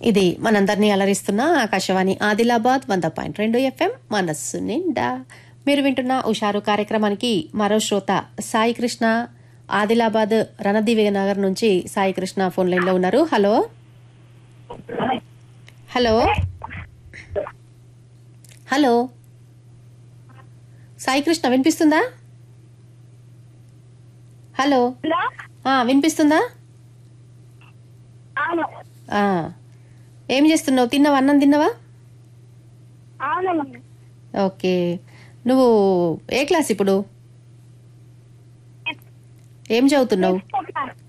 ఇది మనందరినీ అలరిస్తున్న ఆకాశవాణి ఆదిలాబాద్ వంద పాయింట్ రెండు ఎఫ్ఎం మనస్సు నిండా మీరు వింటున్న ఉషారు కార్యక్రమానికి మరో శ్రోత సాయి కృష్ణ ఆదిలాబాద్ రణదివ్య నగర్ నుంచి సాయి కృష్ణ ఫోన్ లైన్ లో ఉన్నారు hello hello hello Sai Krishna వినిపిస్తుందా హలో హలో ఆ, వినిపిస్తుందా అవును ఆ. ఏం చేస్తున్నావు తిన్నావా అన్నం తిన్నావా అవును మమ్మీ ఓకే నువ్వు ఏ క్లాస్ ఇప్పుడు ఏం చదువుతున్నావు చెప్పాను